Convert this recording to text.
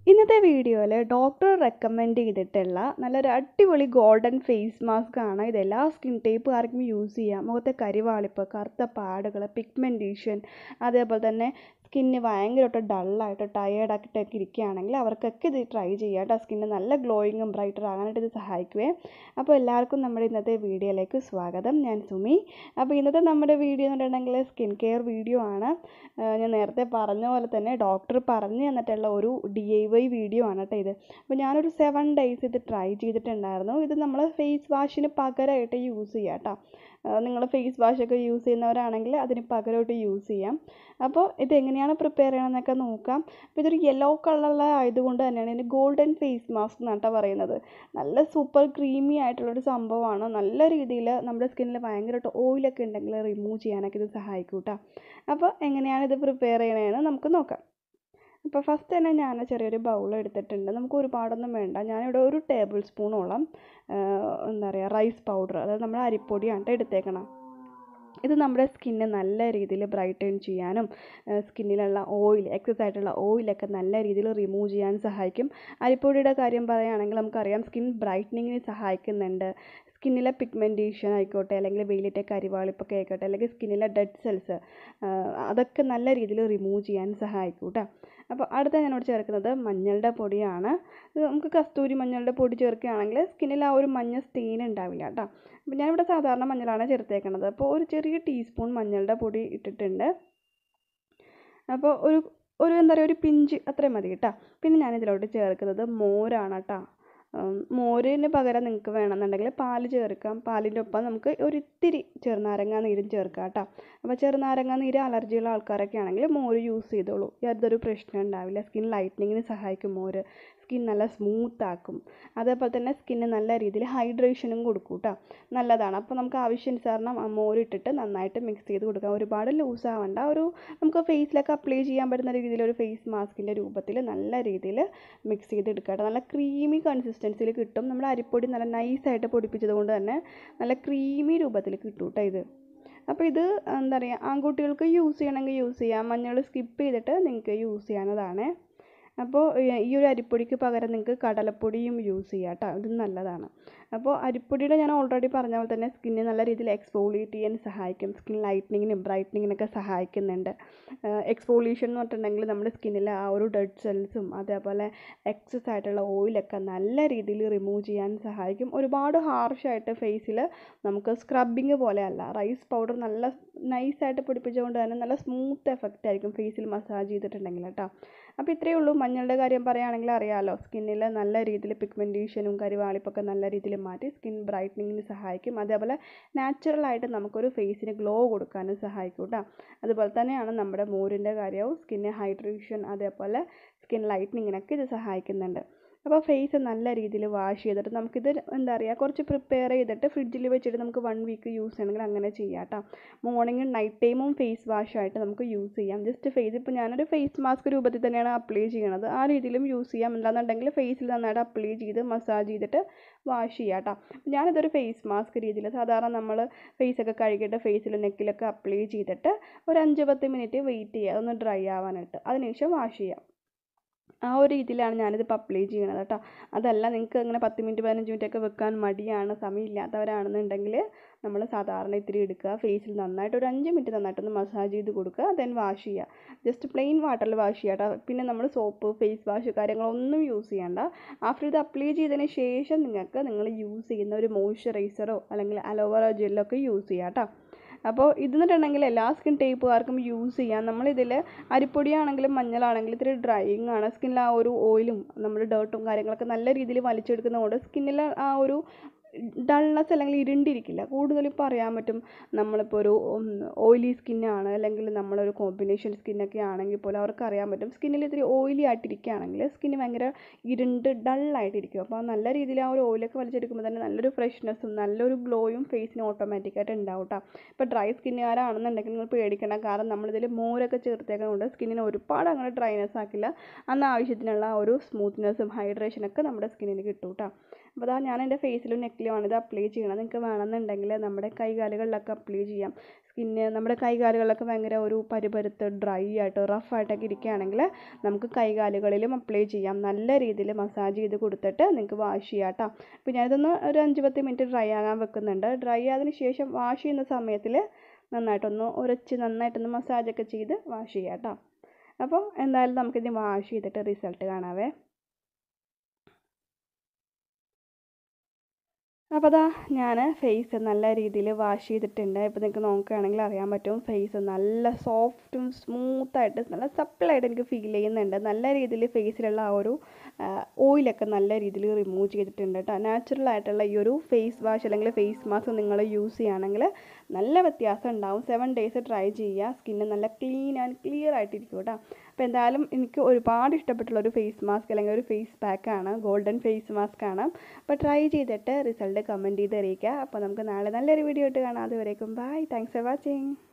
ഇന്നത്തെ വീഡിയോയിൽ doctor recommend ചെയ്തിട്ടുള്ള നല്ലൊരു അടിപൊളി ഗോൾഡൻ ഫേസ് മാസ്ക് ആണ് ഇത് എല്ലാ സ്കിൻ ടൈപ്പുകാർക്കും യൂസ് ചെയ്യാം മുഖത്തെ കരിവാളിപ്പ് കറുത്ത പാടുകൾ പിഗ്മെൻറ്റേഷൻ അതേപോലെ തന്നെ സ്കിന്ന് ഭയങ്കരമായിട്ട് ഡള്ളായിട്ട് ടയേർഡായിട്ടൊക്കെ ഇരിക്കുകയാണെങ്കിൽ അവർക്കൊക്കെ ഇത് ട്രൈ ചെയ്യാം കേട്ടോ സ്കിന്ന് നല്ല ഗ്ലോയിങ്ങും ബ്രൈറ്റർ ആകാനായിട്ട് ഇത് സഹായിക്കുവേ അപ്പോൾ എല്ലാവർക്കും നമ്മുടെ ഇന്നത്തെ വീഡിയോയിലേക്ക് സ്വാഗതം ഞാൻ സുമി അപ്പോൾ ഇന്നത്തെ നമ്മുടെ വീഡിയോ എന്ന് പറഞ്ഞിട്ടുണ്ടെങ്കിൽ സ്കിൻ കെയർ വീഡിയോ ആണ് ആ, ഞാൻ നേരത്തെ പറഞ്ഞ പോലെ തന്നെ ഡോക്ടർ പറഞ്ഞു തന്നിട്ടുള്ള ഒരു ഡി ഐ വൈ വീഡിയോ ആണ് കേട്ടോ ഇത് അപ്പോൾ ഞാനൊരു സെവൻ ഡേയ്സ് ഇത് ട്രൈ ചെയ്തിട്ടുണ്ടായിരുന്നു ഇത് നമ്മൾ ഫേസ് വാഷിന് പകരമായിട്ട് യൂസ് ചെയ്യാം കേട്ടോ നിങ്ങൾ ഫേസ് വാഷൊക്കെ യൂസ് ചെയ്യുന്നവരാണെങ്കിൽ അതിന് പകരമായിട്ട് യൂസ് ചെയ്യാം അപ്പോൾ ഇത് എങ്ങനെയാണ് പ്രിപ്പയർ ചെയ്യണമെന്നൊക്കെ നോക്കാം അപ്പോൾ ഇതൊരു യെല്ലോ കളറിൽ ആയതുകൊണ്ട് തന്നെയാണ് ഇതിന് ഗോൾഡൻ ഫേസ് മാസ്ക് എന്നാണ് കേട്ടോ പറയുന്നത് നല്ല സൂപ്പർ ക്രീമി ആയിട്ടുള്ളൊരു സംഭവമാണ് നല്ല രീതിയിൽ നമ്മുടെ സ്കിന്നിൽ ഭയങ്കരമായിട്ട് ഓയിലൊക്കെ ഉണ്ടെങ്കിൽ റിമൂവ് ചെയ്യാനൊക്കെ ഇത് സഹായിക്കും കേട്ടോ അപ്പോൾ എങ്ങനെയാണ് ഇത് പ്രിപ്പയർ ചെയ്യണതെന്ന് നമുക്ക് നോക്കാം അപ്പോൾ ഫസ്റ്റ് തന്നെ ഞാൻ ചെറിയൊരു ബൗൾ എടുത്തിട്ടുണ്ട് നമുക്ക് ഒരുപാടൊന്നും വേണ്ട ഞാനിവിടെ ഒരു ടേബിൾ സ്പൂണോളം എന്താ പറയുക റൈസ് പൗഡർ അതായത് നമ്മുടെ അരിപ്പൊടിയാണ് ട്ടോ എടുത്തേക്കണം ഇത് നമ്മുടെ സ്കിന്നെ നല്ല രീതിയിൽ ബ്രൈറ്റൻ ചെയ്യാനും സ്കിന്നിലുള്ള ഓയിൽ എക്സസ് ആയിട്ടുള്ള ഓയിലൊക്കെ നല്ല രീതിയിൽ റിമൂവ് ചെയ്യാൻ സഹായിക്കും അരിപ്പൊടിയുടെ കാര്യം പറയുകയാണെങ്കിൽ നമുക്കറിയാം സ്കിൻ ബ്രൈറ്റനിങ്ങിന് സഹായിക്കുന്നുണ്ട് സ്കിന്നിലെ പിഗ്മെൻറ്റേഷൻ ആയിക്കോട്ടെ അല്ലെങ്കിൽ വെയിലിൻ്റെ കരിവാളിപ്പൊക്കെ ആയിക്കോട്ടെ അല്ലെങ്കിൽ സ്കിന്നിലെ ഡെഡ് സെൽസ് അതൊക്കെ നല്ല രീതിയിൽ റിമൂവ് ചെയ്യാൻ സഹായിക്കും കേട്ടോ അപ്പോൾ അടുത്ത ഞാനിവിടെ ചേർക്കുന്നത് മഞ്ഞളുടെ പൊടിയാണ് ഇത് നമുക്ക് കസ്തൂരി മഞ്ഞളുടെ പൊടി ചേർക്കുകയാണെങ്കിൽ സ്കിന്നിൽ ആ ഒരു മഞ്ഞ സ്റ്റെയിൻ ഉണ്ടാവില്ല കേട്ടോ അപ്പോൾ ഞാനിവിടെ സാധാരണ മഞ്ഞളാണ് ചേർത്തേക്കുന്നത് അപ്പോൾ ഒരു ചെറിയ ടീസ്പൂൺ മഞ്ഞളുടെ പൊടി ഇട്ടിട്ടുണ്ട് അപ്പോൾ ഒരു ഒരു എന്താ പറയുക ഒരു പിഞ്ച് അത്രയും മതി കേട്ടോ പിന്നെ ഞാനിതിലോട്ട് ചേർക്കുന്നത് മോരാണ് കേട്ടോ മോരിന് പകരം നിങ്ങൾക്ക് വേണമെന്നുണ്ടെങ്കിൽ പാല് ചേർക്കാം പാലിൻ്റെ ഒപ്പം നമുക്ക് ഒരിത്തിരി ചെറുനാരങ്ങ നീരും ചേർക്കാം കേട്ടോ അപ്പോൾ ചെറുനാരങ്ങ നീര് അലർജിയുള്ള ആൾക്കാരൊക്കെ ആണെങ്കിൽ മോര് യൂസ് ചെയ്തോളൂ യാതൊരു പ്രശ്നം ഉണ്ടാവില്ല സ്കിൻ ലൈറ്റനിങ്ങിന് സഹായിക്കും മോര് സ്കിൻ നല്ല സ്മൂത്ത് ആക്കും അതേപോലെ തന്നെ സ്കിന്ന് നല്ല രീതിയിൽ ഹൈഡ്രേഷനും കൊടുക്കും കേട്ടോ നല്ലതാണ് അപ്പോൾ നമുക്ക് ആവശ്യാനുസരണം ആ മോരിട്ടിട്ട് നന്നായിട്ട് മിക്സ് ചെയ്ത് കൊടുക്കാം ഒരുപാട് ലൂസ് ആവണ്ട ഒരു നമുക്ക് ഫേസിലൊക്കെ അപ്ലൈ ചെയ്യാൻ പറ്റുന്ന രീതിയിൽ ഒരു ഫേസ് മാസ്കിൻ്റെ രൂപത്തിൽ നല്ല രീതിയിൽ മിക്സ് ചെയ്ത് എടുക്കുക കേട്ടോ നല്ല ക്രീമി കൺസിസ്റ്റൻസിയിൽ കിട്ടും നമ്മുടെ അരിപ്പൊടി നല്ല നൈസായിട്ട് പൊടിപ്പിച്ചത് കൊണ്ട് തന്നെ നല്ല ക്രീമി രൂപത്തിൽ കിട്ടും കേട്ടോ ഇത് അപ്പോൾ ഇത് എന്താ പറയുക ആൺകുട്ടികൾക്ക് യൂസ് ചെയ്യണമെങ്കിൽ യൂസ് ചെയ്യാം മഞ്ഞൾ സ്കിപ്പ് ചെയ്തിട്ട് നിങ്ങൾക്ക് യൂസ് ചെയ്യാവുന്നതാണ് അപ്പോൾ ഈ ഒരു അരിപ്പൊടിക്ക് പകരം നിങ്ങൾക്ക് കടലപ്പൊടിയും യൂസ് ചെയ്യാം കേട്ടോ ഇത് നല്ലതാണ് അപ്പോൾ അരിപ്പൊടിയുടെ ഞാൻ ഓൾറെഡി പറഞ്ഞ പോലെ തന്നെ സ്കിന്നെ നല്ല രീതിയിൽ എക്സ്ഫോളിയേറ്റ് ചെയ്യാൻ സഹായിക്കും സ്കിൻ ലൈറ്റനിങ്ങിനും ബ്രൈറ്റനിങ്ങിനൊക്കെ സഹായിക്കുന്നുണ്ട് എക്സ്ഫോളിയേഷൻ എന്ന് പറഞ്ഞിട്ടുണ്ടെങ്കിൽ നമ്മുടെ സ്കിന്നിലെ ആ ഒരു ഡെഡ് സെൽസും അതേപോലെ എക്സസ് ആയിട്ടുള്ള ഓയിലൊക്കെ നല്ല രീതിയിൽ റിമൂവ് ചെയ്യാൻ സഹായിക്കും ഒരുപാട് ഹാർഷായിട്ട് ഫേസിൽ നമുക്ക് സ്ക്രബിങ് പോലെയല്ല റൈസ് പൗഡർ നല്ല നൈസായിട്ട് പിടിപ്പിച്ചുകൊണ്ട് തന്നെ നല്ല സ്മൂത്ത് എഫക്റ്റ് ആയിരിക്കും ഫേസിൽ മസാജ് ചെയ്തിട്ടുണ്ടെങ്കിൽ കേട്ടോ അപ്പോൾ ഇത്രയേ ഉള്ളൂ മഞ്ഞളുടെ കാര്യം പറയുകയാണെങ്കിൽ അറിയാമല്ലോ സ്കിന്നിൽ നല്ല രീതിയിൽ പിഗ്മെൻറ്റേഷനും കരിവാളിപ്പൊക്കെ നല്ല രീതിയിൽ മാറ്റി സ്കിൻ ബ്രൈറ്റനിങ്ങിന് സഹായിക്കും അതേപോലെ നാച്ചുറലായിട്ട് നമുക്കൊരു ഫേസിന് ഗ്ലോ കൊടുക്കാനും സഹായിക്കും കേട്ടോ അതുപോലെ തന്നെയാണ് നമ്മുടെ മോരിൻ്റെ കാര്യവും സ്കിന്ന് ഹൈഡ്രേഷൻ അതേപോലെ സ്കിൻ ലൈറ്റനിങ്ങിനൊക്കെ ഇത് സഹായിക്കുന്നുണ്ട് അപ്പോൾ ഫേസ് നല്ല രീതിയിൽ വാഷ് ചെയ്തിട്ട് നമുക്കിത് എന്താ പറയുക കുറച്ച് പ്രിപ്പയർ ചെയ്തിട്ട് ഫ്രിഡ്ജിൽ വെച്ചിട്ട് നമുക്ക് വൺ വീക്ക് യൂസ് ചെയ്യണമെങ്കിൽ അങ്ങനെ ചെയ്യാം കേട്ടോ മോർണിംഗും നൈറ്റ് ടൈമും ഫേസ് വാഷായിട്ട് നമുക്ക് യൂസ് ചെയ്യാം ജസ്റ്റ് ഫേസ് ഇപ്പോൾ ഞാനൊരു ഫേസ് മാസ്ക് രൂപത്തിൽ തന്നെയാണ് അപ്ലൈ ചെയ്യണത് ആ രീതിയിലും യൂസ് ചെയ്യാം അല്ലാന്നുണ്ടെങ്കിൽ ഫേസിൽ നന്നായിട്ട് അപ്ലൈ ചെയ്ത് മസാജ് ചെയ്തിട്ട് വാഷ് ചെയ്യാം കേട്ടോ ഞാനിതൊരു ഫേസ് മാസ്ക് രീതിയിൽ സാധാരണ നമ്മൾ ഫേസൊക്കെ കഴുകിയിട്ട് ഫേസിൽ നെക്കിലൊക്കെ അപ്ലൈ ചെയ്തിട്ട് ഒരു അഞ്ച് പത്ത് മിനിറ്റ് വെയിറ്റ് ചെയ്യുക അതൊന്ന് ഡ്രൈ ആവാനായിട്ട് അതിനുശേഷം വാഷ് ചെയ്യാം ആ ഒരു രീതിയിലാണ് ഞാനിതിപ്പോൾ അപ്ലൈ ചെയ്യണത് കേട്ടോ അതല്ല നിങ്ങൾക്ക് ഇങ്ങനെ പത്ത് മിനിറ്റ് പതിനഞ്ച് മിനിറ്റ് ഒക്കെ വെക്കാൻ മടിയാണ് സമയമില്ലാത്തവരാണെന്നുണ്ടെങ്കിൽ നമ്മൾ സാധാരണ ഇത്തിരി എടുക്കുക ഫേസിൽ നന്നായിട്ട് ഒരു അഞ്ച് മിനിറ്റ് നന്നായിട്ടൊന്ന് മസാജ് ചെയ്ത് കൊടുക്കുക ദെൻ വാഷ് ചെയ്യുക ജസ്റ്റ് പ്ലെയിൻ വാട്ടറിൽ വാഷ് ചെയ്യുക കേട്ടോ പിന്നെ നമ്മൾ സോപ്പ് ഫേസ് വാഷ് കാര്യങ്ങളൊന്നും യൂസ് ചെയ്യണ്ട ആഫ്റ്റർ ഇത് അപ്ലൈ ചെയ്തതിന് ശേഷം നിങ്ങൾക്ക് നിങ്ങൾ യൂസ് ചെയ്യുന്ന ഒരു മോയ്സ്ചറൈസറോ അല്ലെങ്കിൽ അലോവേറ ജെല്ലോ ഒക്കെ യൂസ് ചെയ്യാം കേട്ടോ അപ്പോൾ ഇത് എന്നിട്ടുണ്ടെങ്കിൽ എല്ലാ സ്കിൻ ടൈപ്പുകാർക്കും യൂസ് ചെയ്യാം നമ്മളിതിൽ അരിപ്പൊടിയാണെങ്കിലും മഞ്ഞളാണെങ്കിലും ഇത്തിരി ഡ്രൈയിങ് ആണ് സ്കിന്നിൽ ആ ഒരു ഓയിലും നമ്മുടെ ഡേർട്ടും കാര്യങ്ങളൊക്കെ നല്ല രീതിയിൽ വലിച്ചെടുക്കുന്നതുകൊണ്ട് സ്കിന്നിൽ ആ ഒരു ഡൾനെസ് അല്ലെങ്കിൽ ഇരുണ്ടിരിക്കില്ല കൂടുതൽ ഇപ്പോൾ അറിയാൻ പറ്റും നമ്മളിപ്പോൾ ഒരു ഓയിലി സ്കിന്നാണ് അല്ലെങ്കിൽ നമ്മളൊരു കോമ്പിനേഷൻ സ്കിന്നൊക്കെ ആണെങ്കിൽ പോലും അവർക്ക് അറിയാൻ പറ്റും സ്കിന്നിൽ ഇത്തിരി ഓയിലി ആയിട്ടിരിക്കുകയാണെങ്കിൽ സ്കിന്ന് ഭയങ്കര ഇരുണ്ട് ഡള്ളായിട്ടിരിക്കും അപ്പോൾ നല്ല രീതിയിൽ ആ ഒരു ഓയിലൊക്കെ വലിച്ചെടുക്കുമ്പോൾ തന്നെ നല്ലൊരു ഫ്രഷ്നെസ്സും നല്ലൊരു ഗ്ലോയും ഫേസിന് ഓട്ടോമാറ്റിക്കായിട്ട് ഉണ്ടാവും കേട്ടോ ഇപ്പോൾ ഡ്രൈ സ്കിന്നുകാരാണെന്നുണ്ടെങ്കിൽ നിങ്ങൾ പേടിക്കണം കാരണം നമ്മളിതിൽ മോരൊക്കെ ചേർത്തേക്കുന്നതുകൊണ്ട് സ്കിന്നിനെ ഒരുപാട് അങ്ങനെ ഡ്രൈനെസ് ആക്കില്ല അന്ന് ആവശ്യത്തിനുള്ള ആ ഒരു സ്മൂത്ത്നെസ്സും ഹൈഡ്രേഷനൊക്കെ നമ്മുടെ സ്കിന്നിന് കിട്ടും കേട്ടോ അപ്പോൾ അതാ ഞാൻ എൻ്റെ ഫേസിലും നെക്കിലുമാണ് ഇത് അപ്ലൈ ചെയ്യണം നിങ്ങൾക്ക് വേണമെന്നുണ്ടെങ്കിൽ നമ്മുടെ കൈകാലുകളിലൊക്കെ അപ്ലൈ ചെയ്യാം സ്കിന്ന് നമ്മുടെ കൈകാലുകളിലൊക്കെ ഭയങ്കര ഒരു പരുപരുത്ത് ഡ്രൈ ആയിട്ട് റഫായിട്ടൊക്കെ ഇരിക്കുകയാണെങ്കിൽ നമുക്ക് കൈകാലുകളിലും അപ്ലൈ ചെയ്യാം നല്ല രീതിയിൽ മസാജ് ചെയ്ത് കൊടുത്തിട്ട് നിങ്ങൾക്ക് വാഷ് ചെയ്യാം കേട്ടോ അപ്പോൾ ഞാനിതൊന്ന് ഒരു അഞ്ച് പത്ത് മിനിറ്റ് ഡ്രൈ ആകാൻ വെക്കുന്നുണ്ട് ഡ്രൈ ആയതിനു ശേഷം വാഷ് ചെയ്യുന്ന സമയത്തിൽ നന്നായിട്ടൊന്ന് ഉരച്ച് നന്നായിട്ടൊന്ന് മസാജൊക്കെ ചെയ്ത് വാഷ് ചെയ്യാം കേട്ടോ അപ്പോൾ എന്തായാലും നമുക്കിത് വാഷ് ചെയ്തിട്ട് റിസൾട്ട് കാണാവേ അപ്പോൾ അതാ ഞാൻ ഫേസ് നല്ല രീതിയിൽ വാഷ് ചെയ്തിട്ടുണ്ട് ഇപ്പോൾ നിങ്ങൾക്ക് നോക്കുകയാണെങ്കിൽ അറിയാൻ പറ്റും ഫേസ് നല്ല സോഫ്റ്റും സ്മൂത്തായിട്ട് നല്ല സപ്പിളായിട്ട് എനിക്ക് ഫീൽ ചെയ്യുന്നുണ്ട് നല്ല രീതിയിൽ ഫേസിലുള്ള ആ ഒരു ഓയിലൊക്കെ നല്ല രീതിയിൽ റിമൂവ് ചെയ്തിട്ടുണ്ട് കേട്ടോ നാച്ചുറൽ ആയിട്ടുള്ള ഈ ഒരു ഫേസ് വാഷ് അല്ലെങ്കിൽ ഫേസ് മാസ്ക് നിങ്ങൾ യൂസ് ചെയ്യുകയാണെങ്കിൽ നല്ല വ്യത്യാസം ഉണ്ടാവും സെവൻ ഡേയ്സ് ട്രൈ ചെയ്യുക സ്കിന്ന് നല്ല ക്ലീൻ ആൻഡ് ക്ലിയർ ആയിട്ടിരിക്കും കേട്ടോ അപ്പോൾ എന്തായാലും എനിക്ക് ഒരുപാട് ഇഷ്ടപ്പെട്ടുള്ള ഒരു ഫേസ് മാസ്ക് അല്ലെങ്കിൽ ഒരു ഫേസ് പാക്കാണ് ഗോൾഡൻ ഫേസ് മാസ്ക് ആണ് അപ്പോൾ ട്രൈ ചെയ്തിട്ട് റിസൾട്ട് കമൻറ്റ് ചെയ്ത് അറിയിക്കുക അപ്പോൾ നമുക്ക് നാളെ നല്ലൊരു വീഡിയോ ഇട്ട് കാണാം അതുവരേക്കും ബൈ താങ്ക്സ് ഫോർ വാച്ചിങ്